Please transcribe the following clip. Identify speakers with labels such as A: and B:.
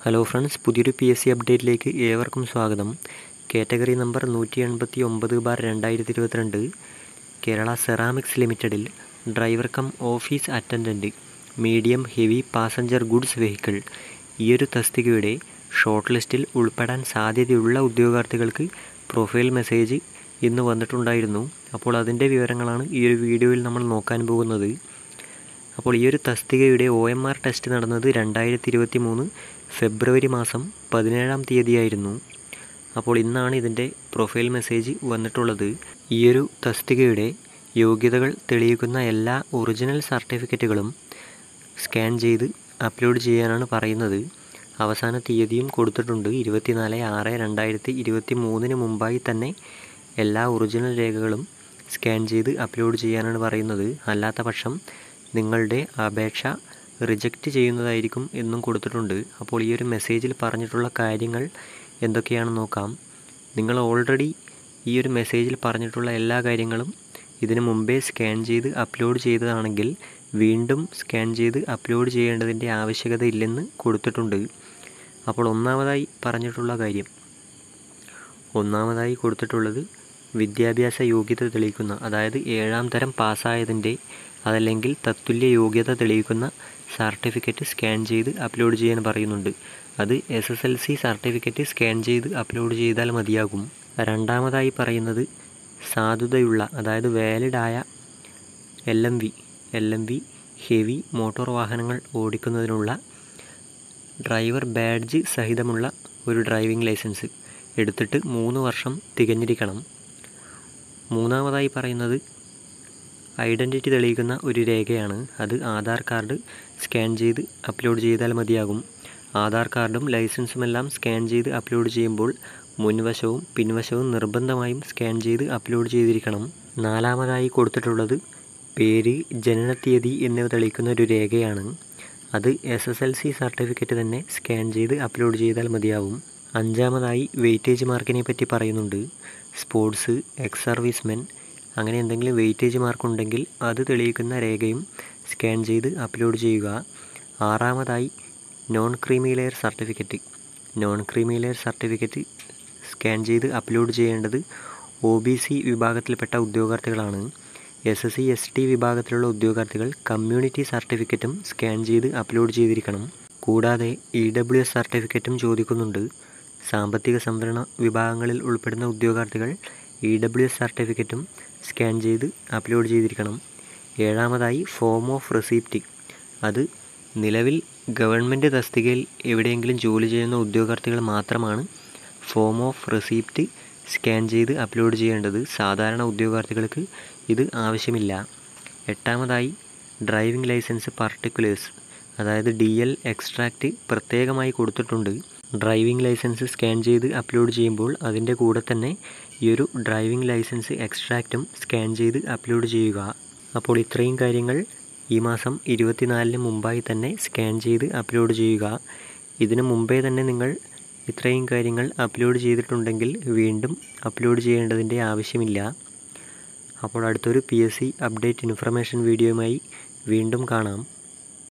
A: hello friends പുതിയൊരു P S C അപ്ഡേറ്റിലേക്ക് ഏവർക്കും സ്വാഗതം കാറ്റഗറി നമ്പർ നൂറ്റി എൺപത്തി ഒമ്പത് ബാർ രണ്ടായിരത്തി ഇരുപത്തിരണ്ട് കേരള സെറാമിക്സ് ലിമിറ്റഡിൽ driver cum office attendant medium heavy passenger goods vehicle ഈയൊരു തസ്തികയുടെ ഷോർട്ട് ലിസ്റ്റിൽ ഉൾപ്പെടാൻ സാധ്യതയുള്ള ഉദ്യോഗാർത്ഥികൾക്ക് പ്രൊഫൈൽ മെസ്സേജ് ഇന്ന് വന്നിട്ടുണ്ടായിരുന്നു അപ്പോൾ അതിൻ്റെ വിവരങ്ങളാണ് ഈ ഒരു വീഡിയോയിൽ നമ്മൾ നോക്കാൻ പോകുന്നത് അപ്പോൾ ഈ ഒരു തസ്തികയുടെ ഒ എം ആർ ടെസ്റ്റ് നടന്നത് രണ്ടായിരത്തി ഇരുപത്തി മൂന്ന് ഫെബ്രുവരി മാസം പതിനേഴാം തീയതിയായിരുന്നു അപ്പോൾ ഇന്നാണ് ഇതിൻ്റെ പ്രൊഫൈൽ മെസ്സേജ് വന്നിട്ടുള്ളത് ഈയൊരു തസ്തികയുടെ യോഗ്യതകൾ തെളിയിക്കുന്ന എല്ലാ ഒറിജിനൽ സർട്ടിഫിക്കറ്റുകളും സ്കാൻ ചെയ്ത് അപ്ലോഡ് ചെയ്യാനാണ് പറയുന്നത് അവസാന തീയതിയും കൊടുത്തിട്ടുണ്ട് ഇരുപത്തിനാല് ആറ് രണ്ടായിരത്തി ഇരുപത്തി മൂന്നിന് മുമ്പായി തന്നെ എല്ലാ ഒറിജിനൽ രേഖകളും സ്കാൻ ചെയ്ത് അപ്ലോഡ് ചെയ്യാനാണ് പറയുന്നത് അല്ലാത്ത പക്ഷം നിങ്ങളുടെ അപേക്ഷ റിജക്റ്റ് ചെയ്യുന്നതായിരിക്കും എന്നും കൊടുത്തിട്ടുണ്ട് അപ്പോൾ ഈ ഒരു മെസ്സേജിൽ പറഞ്ഞിട്ടുള്ള കാര്യങ്ങൾ എന്തൊക്കെയാണെന്ന് നോക്കാം നിങ്ങൾ ഓൾറെഡി ഈ ഒരു മെസ്സേജിൽ പറഞ്ഞിട്ടുള്ള എല്ലാ കാര്യങ്ങളും ഇതിനു മുമ്പേ സ്കാൻ ചെയ്ത് അപ്ലോഡ് ചെയ്തതാണെങ്കിൽ വീണ്ടും സ്കാൻ ചെയ്ത് അപ്ലോഡ് ചെയ്യേണ്ടതിൻ്റെ ആവശ്യകത ഇല്ലെന്ന് കൊടുത്തിട്ടുണ്ട് അപ്പോൾ ഒന്നാമതായി പറഞ്ഞിട്ടുള്ള കാര്യം ഒന്നാമതായി കൊടുത്തിട്ടുള്ളത് വിദ്യാഭ്യാസ യോഗ്യത തെളിയിക്കുന്ന അതായത് ഏഴാം തരം പാസ്സായതിൻ്റെ അതല്ലെങ്കിൽ തത്തുല്യ യോഗ്യത തെളിയിക്കുന്ന സർട്ടിഫിക്കറ്റ് സ്കാൻ ചെയ്ത് അപ്ലോഡ് ചെയ്യാൻ പറയുന്നുണ്ട് അത് S S L C certificate scan ചെയ്ത് അപ്ലോഡ് ചെയ്താൽ മതിയാകും രണ്ടാമതായി പറയുന്നത് സാധുതയുള്ള അതായത് വാലിഡായ L M V L M V heavy motor വാഹനങ്ങൾ ഓടിക്കുന്നതിനുള്ള ഡ്രൈവർ ബാഡ്ജ് സഹിതമുള്ള ഒരു ഡ്രൈവിംഗ് ലൈസൻസ് എടുത്തിട്ട് മൂന്ന് വർഷം തികഞ്ഞിരിക്കണം മൂന്നാമതായി പറയുന്നത് ഐഡൻറ്റിറ്റി തെളിയിക്കുന്ന ഒരു രേഖയാണ് അത് ആധാർ കാർഡ് സ്കാൻ ചെയ്ത് അപ്ലോഡ് ചെയ്താൽ മതിയാകും ആധാർ കാർഡും ലൈസൻസുമെല്ലാം സ്കാൻ ചെയ്ത് അപ്ലോഡ് ചെയ്യുമ്പോൾ മുൻവശവും പിൻവശവും നിർബന്ധമായും സ്കാൻ ചെയ്ത് അപ്ലോഡ് ചെയ്തിരിക്കണം നാലാമതായി കൊടുത്തിട്ടുള്ളത് പേര് ജനനത്തീയതി എന്നിവ തെളിയിക്കുന്ന ഒരു രേഖയാണ് അത് S S L C certificate തന്നെ സ്കാൻ ചെയ്ത് അപ്ലോഡ് ചെയ്താൽ മതിയാവും അഞ്ചാമതായി വെയിറ്റേജ് മാർക്കിനെ പറ്റി പറയുന്നുണ്ട് സ്പോർട്സ് എക്സ് സർവീസ്മെൻ അങ്ങനെ എന്തെങ്കിലും വെയിറ്റേജ് മാർക്ക് ഉണ്ടെങ്കിൽ അത് തെളിയിക്കുന്ന രേഖയും സ്കാൻ ചെയ്ത് അപ്ലോഡ് ചെയ്യുക ആറാമതായി non creamy layer certificate non creamy layer certificate scan ചെയ്ത് അപ്ലോഡ് ചെയ്യേണ്ടത് ഒ ബി സി വിഭാഗത്തിൽപ്പെട്ട ഉദ്യോഗാർത്ഥികളാണ് S S C S T വിഭാഗത്തിലുള്ള ഉദ്യോഗാർത്ഥികൾ കമ്മ്യൂണിറ്റി സർട്ടിഫിക്കറ്റും സ്കാൻ ചെയ്ത് അപ്ലോഡ് ചെയ്തിരിക്കണം കൂടാതെ ഇ ഡബ്ല്യു എസ് സർട്ടിഫിക്കറ്റും ചോദിക്കുന്നുണ്ട് സാമ്പത്തിക സംവരണ വിഭാഗങ്ങളിൽ ഉൾപ്പെടുന്ന ഉദ്യോഗാർത്ഥികൾ ഇ ഡബ്ല്യു എസ് സർട്ടിഫിക്കറ്റും സ്കാൻ ചെയ്ത് അപ്ലോഡ് ചെയ്തിരിക്കണം ഏഴാമതായി ഫോം ഓഫ് റെസീപ്റ്റ് അത് നിലവിൽ ഗവൺമെൻറ് തസ്തികയിൽ എവിടെയെങ്കിലും ജോലി ചെയ്യുന്ന ഉദ്യോഗാർത്ഥികൾ മാത്രമാണ് ഫോം ഓഫ് റെസീപ്റ്റ് സ്കാൻ ചെയ്ത് അപ്ലോഡ് ചെയ്യേണ്ടത് സാധാരണ ഉദ്യോഗാർത്ഥികൾക്ക് ഇത് ആവശ്യമില്ല എട്ടാമതായി ഡ്രൈവിംഗ് ലൈസൻസ് പർട്ടിക്കുലേഴ്സ് അതായത് ഡി എൽ എക്സ്ട്രാക്റ്റ് പ്രത്യേകമായി കൊടുത്തിട്ടുണ്ട് ഡ്രൈവിംഗ് ലൈസൻസ് സ്കാൻ ചെയ്ത് അപ്ലോഡ് ചെയ്യുമ്പോൾ അതിൻ്റെ കൂടെ തന്നെ ഈ ഒരു ഡ്രൈവിംഗ് ലൈസൻസ് എക്സ്ട്രാക്റ്റും സ്കാൻ ചെയ്ത് അപ്ലോഡ് ചെയ്യുക അപ്പോൾ ഇത്രയും കാര്യങ്ങൾ ഈ മാസം ഇരുപത്തിനാലിന് മുമ്പായി തന്നെ സ്കാൻ ചെയ്ത് അപ്ലോഡ് ചെയ്യുക ഇതിനു മുമ്പേ തന്നെ നിങ്ങൾ ഇത്രയും കാര്യങ്ങൾ അപ്ലോഡ് ചെയ്തിട്ടുണ്ടെങ്കിൽ വീണ്ടും അപ്ലോഡ് ചെയ്യേണ്ടതിൻ്റെ ആവശ്യമില്ല അപ്പോൾ അടുത്തൊരു P S C update information വീഡിയോയുമായി വീണ്ടും കാണാം